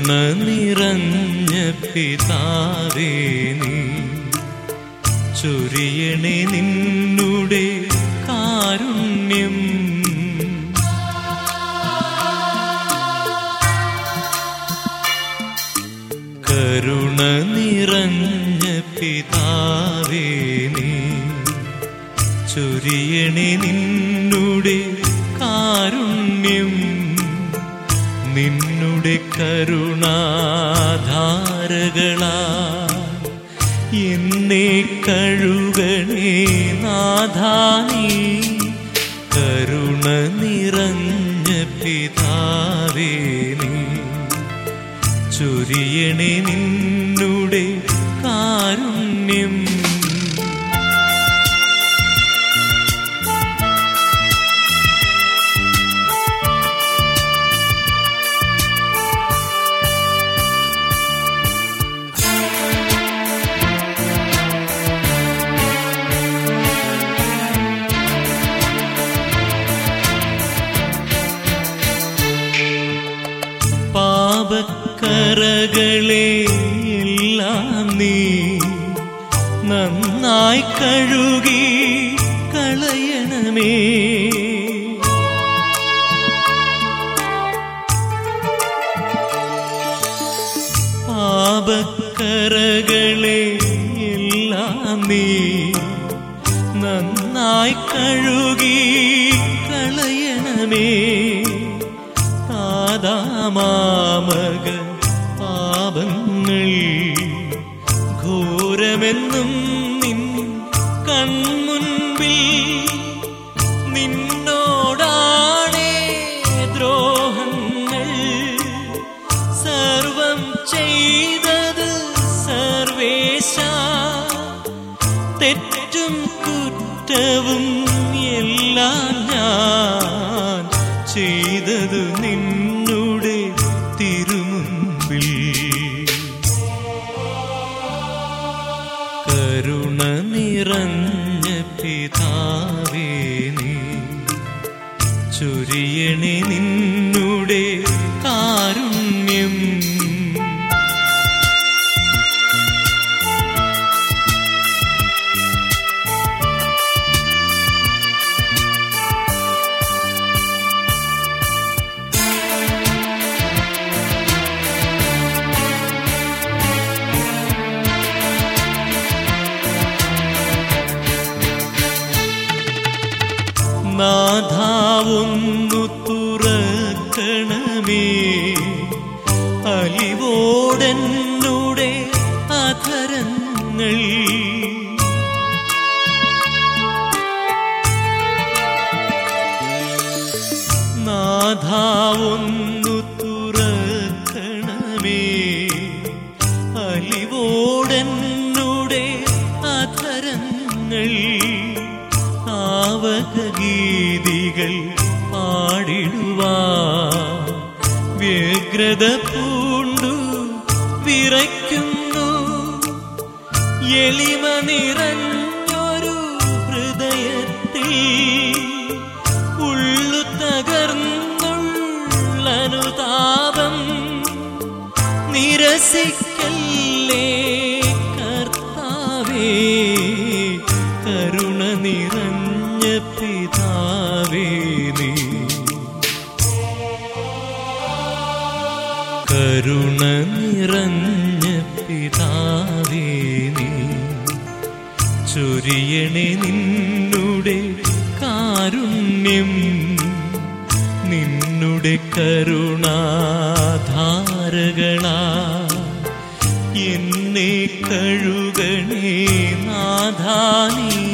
കരുണ നിറഞ്ഞ പിതാവേ നീ ചൊരിയണേ നിന്നുടെ കാരുണ്യം കരുണ നിറഞ്ഞ പിതാവേ നീ ചൊരിയണേ നിന്നുടെ കാരുണ്യം നിന്നുടെ കരുണാധാരകളാ എന്നെ കഴുകണേ നാഥാനീ കരുണ നിറഞ്ഞ പിതാവേ നീ ചൊരിയണേ നിന്നുടെ കാരുണ്യം പാപക്കറകളെ എല്ലാം നീ നന്നായി കഴുകി കളയണമേ പാപക്കറകളെ എല്ലാം നീ നന്നായി കഴുകി കളയണമേ ആദാമാമക പാപങ്ങൾ ഘോരമെന്നും നിൻ കൺമുൻപിൽ നിന്നോടാണേ ദ്രോഹങ്ങൾ സർവം ചെയ്തത് സർവേശ തെറ്റും കുറ്റവും എല്ലാം ഞാൻ ചെയ്തതു നിന്നുടെ തിരുമുൻപിൽ കരുണ നിറഞ്ഞ പിതാവേ നീ ചൊരിയണേ നിന്നുടെ കാരുണ്യം നാഥാവൊന്നു തുറക്കണമേ അലിവോടെന്നുടെ അധരങ്ങൾ നാഥാവൊന്നു തുറക്കണമേ അലിവോടെന്നുടെ അധരങ്ങൾ ആവകഗീതികൾ പാടിടുവാ വ്യഗ്രത പൂണ്ടു വിറയ്ക്കുന്നു എളിമ നിറഞ്ഞൊരു ഹൃദയത്തിൽ ഉള്ളു തകർന്നുള്ളനുതാപം നിരസിക്കല്ലേ കർത്താവേ കരുണ നിറഞ്ഞ പിതാവേ നീ കരുണ നിറഞ്ഞ പിതാവേ നീ ചൊരിയണേ നിന്നുടെ കാരുണ്യം നിന്നുടെ കരുണാധാരകളാ എന്നെ കഴുകണേ നാഥാനീ